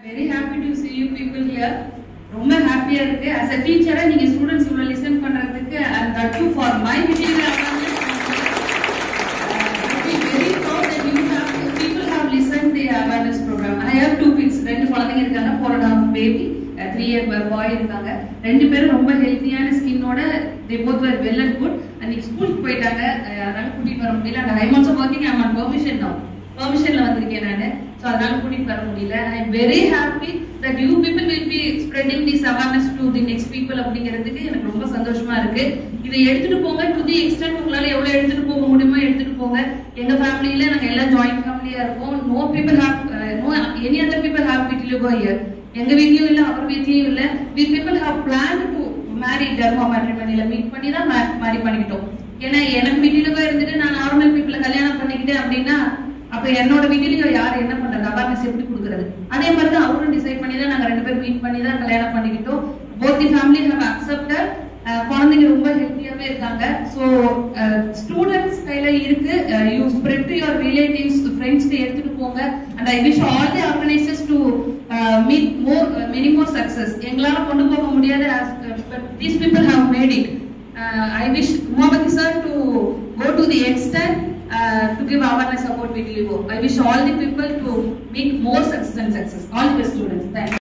Very happy to see you people here ரொம்ப ஹாப்பியா இருக்கு as a டீச்சரா நீங்க ஸ்டூடெண்ட்ஸ் இவ்வளவு லிசன் பண்றதுக்கு and that too for my material awareness I feel very proud that you have people have listened the awareness program I have two kids ரெண்டு குழந்தைங்க இருக்காங்க four and a half baby three year boy இருக்காங்க ரெண்டு பேரும் ரொம்ப ஹெல்த்தியான ஸ்கின்னோட they both were well and good அன்னைக்கு ஸ்கூலுக்கு போயிட்டாங்க அஹ் அதனால கூட்டிட்டு வர முடியல and I'm also working I'm on permission தான் பெர்மிஷன்ல வந்திருக்கேன் நான் ஸோ அதனால கூட்டிட்டு வர முடியல I am very happy that you people will be spreading this awareness to the next people அப்படிங்கிறதுக்கு எனக்கு ரொம்ப சந்தோஷமா இருக்கு இதை எடுத்துட்டு போங்க டு தி எக்ஸ்டென்ட் உங்களால எவ்வளவு எடுத்துட்டு போக முடியுமோ எடுத்துட்டு போங்க எங்க ஃபேமிலியில நாங்க எல்லாம் ஜாயிண்ட் ஃபேமிலியா இருக்கோம் no people have no any other people have vitiligo year எங்க வீட்லயும் இல்ல அவர் வீட்லயும் இல்ல we people have plan to marry Derma மேட்ரிமனில மீட் பண்ணி தான் மேரி பண்ணிக்கிட்டோம் ஏன்னா எனக்கு வீட்டிலுக்கோ இருந்துட்டு நான் நார்மல் பீப்புள கல்யாணம் பண்ணிக்கிட்டேன் அப்படின்னா அப்ப என்னோட வீட்டிலேயோ யார் என்ன பண்றது அவேர்னஸ் எப்படி கொடுக்கறது அதே மாதிரி தான் அவரும் டிசைட் பண்ணி தான் நாங்க ரெண்டு பேரும் மீட் பண்ணி தான் கல்யாணம் பண்ணிக்கிட்டோம் both the family have accepted குழந்தைங்க ரொம்ப ஹெல்த்தியாவே இருக்காங்க ஸோ ஸ்டூடெண்ட்ஸ் கையில இருக்கு you spread to your relatives ஃப்ரெண்ட்ஸ்க்கு எடுத்துட்டு போங்க and I wish all the organisers to meet more many more success எங்களால கொண்டு போக முடியாது but these people have made it I wish Mohammed sir to go to the extent uh, to give awareness about vitiligo. I wish all the people to meet more success and success. All the best students. Thank you.